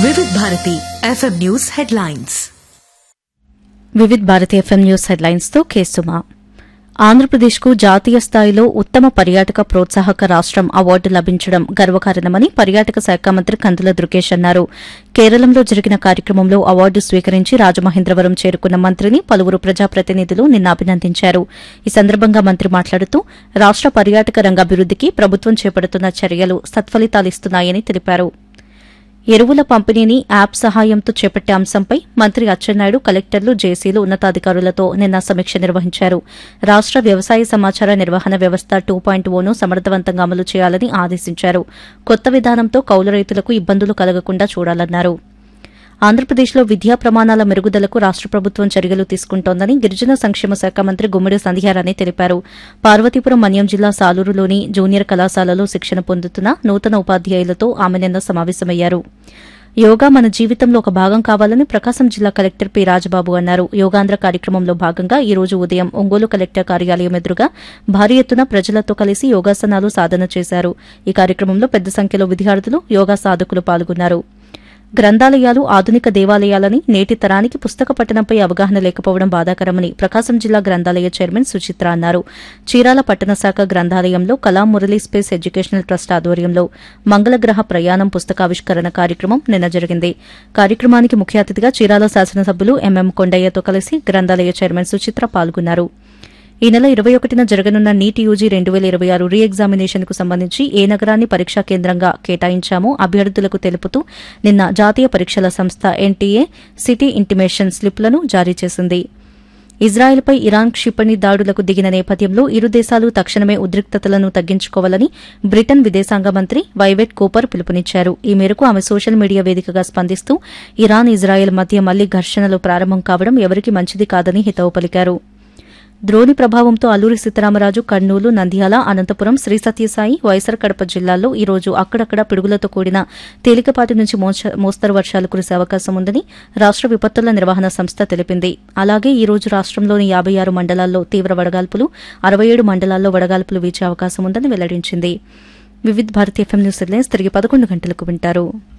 వివిధ Bharati FM news headlines Vividh Bharati FM news headlines తో కేసుమా ఆంధ్రప్రదేశ్కు జాతీయ స్థాయిలో ఉత్తమ పర్యాటక ప్రోత్సాహక రాష్టం అవార్డు లభించడం గర్వకారణమని పర్యాటక శాఖ మంత్రి కందుల దుర్గేష్ అన్నారు కేరళంలో జరిగిన కార్యక్రమంలో అవార్డు స్వీకరించి రాజమహేంద్రవరం చేరుకున్న మంత్రిని పలువురు ప్రజాప్రతినిధులు నిన్న అభినందించారు ఈ సందర్భంగా మంత్రి మాట్లాడుతూ రాష్ట పర్యాటక రంగ అభివృద్దికి ప్రభుత్వం చేపడుతున్న చర్యలు సత్ఫలితాలిస్తున్నాయని తెలిపారు ఎరువుల పంపిణీని యాప్ సహాయంతో చేపట్టే అంశంపై మంత్రి అచ్చెన్నాయుడు కలెక్టర్లు జేసీలు ఉన్నతాధికారులతో నిన్న సమీక్ష నిర్వహించారు రాష్ట వ్యవసాయ సమాచార నిర్వహణ వ్యవస్థ టూ పాయింట్ ఓను సమర్థవంతంగా అమలు చేయాలని ఆదేశించారు కొత్త విధానంతో కౌలు రైతులకు ఇబ్బందులు కలగకుండా చూడాలన్నారు ఆంధ్రప్రదేశ్లో విద్యా ప్రమాణాల మెరుగుదలకు రాష్ట ప్రభుత్వం చర్యలు తీసుకుంటోందని గిరిజన సంక్షేమ శాఖ మంత్రి గుమ్మడి సంధ్యారాణి తెలిపారు పార్వతీపురం మన్యం జిల్లా సాలూరులోని జూనియర్ కళాశాలలో శిక్షణ పొందుతున్న నూతన ఉపాధ్యాయులతో ఆమె నిన్న సమావేశమయ్యారు యోగా మన జీవితంలో ఒక భాగం కావాలని ప్రకాశం జిల్లా కలెక్టర్ పి రాజబాబు అన్నారు యోగాంధ్ర కార్యక్రమంలో భాగంగా ఈ రోజు ఉదయం ఒంగోలు కలెక్టర్ కార్యాలయం ఎదురుగా భారీ ఎత్తున ప్రజలతో కలిసి యోగాసనాలు సాధన చేశారు ఈ కార్యక్రమంలో పెద్ద సంఖ్యలో విద్యార్థులు యోగా సాధకులు పాల్గొన్నారు గ్రంథాలయాలు ఆధునిక దేవాలయాలని నేటి తరానికి పుస్తక పఠనంపై అవగాహన లేకపోవడం బాధాకరమని ప్రకాశం జిల్లా గ్రంథాలయ చైర్మన్ సుచిత్ర అన్నారు చీరాల పట్టణ శాఖ గ్రంథాలయంలో కళా మురళీ స్పేస్ ఎడ్యుకేషనల్ ట్రస్ట్ ఆధ్వర్యంలో మంగళగ్రహ ప్రయాణం పుస్తకావిష్కరణ కార్యక్రమం నిన్న జరిగింది కార్యక్రమానికి ముఖ్య అతిథిగా చీరాల శాసనసభ్యులు ఎంఎం కొండయ్యతో కలిసి గ్రంథాలయ చైర్మన్ సుచిత్ర పాల్గొన్నారు ఈ నెల ఇరవై ఒకటిన జరగనున్న నీట్ యూజీ రెండు వేల ఇరవై ఆరు రీ ఎగ్జామినేషన్ కు సంబంధించి ఏ నగరాన్ని పరీక్షా కేంద్రంగా కేటాయించామో అభ్యర్థులకు తెలుపుతూ నిన్న జాతీయ పరీక్షల సంస్థ ఎన్టీఏ సిటీ ఇంటిమేషన్ స్లిప్లను జారీ చేసింది ఇజ్రాయెల్పై ఇరాన్ క్షిపణి దాడులకు దిగిన నేపథ్యంలో ఇరు దేశాలు తక్షణమే ఉద్రిక్తతలను తగ్గించుకోవాలని బ్రిటన్ విదేశాంగ మంత్రి వైవెట్ కూపర్ పిలుపునిచ్చారు ఈ మేరకు ఆమె సోషల్ మీడియా వేదికగా స్పందిస్తూ ఇరాన్ ఇజ్రాయెల్ మధ్య మళ్లీ ఘర్షణలు ప్రారంభం కావడం ఎవరికీ మంచిది కాదని హితవు పలికారు ద్రోణి ప్రభావంతో అల్లూరి సీతారామరాజు కర్నూలు నంద్యాల అనంతపురం శ్రీ సత్యసాయి వైఎస్సార్ కడప జిల్లాల్లో ఈ రోజు అక్కడక్కడ పిడుగులతో కూడిన తేలికపాటి నుంచి మోచ- మోస్తరు వర్షాలు కురిసే అవకాశం ఉందని రాష్ట విపత్తుల నిర్వహణ సంస్థ తెలిపింది అలాగే ఈ రోజు రాష్టంలోని యాబై ఆరు మండలాల్లో తీవ్ర వడగాల్పులు అరవై ఏడు మండలాల్లో వడగాల్పులు వీచే అవకాశం ఉందని వెల్లడించింది Vividh Bharati FM news headlines తిరిగి పదకొండు గంటలకు వింటారు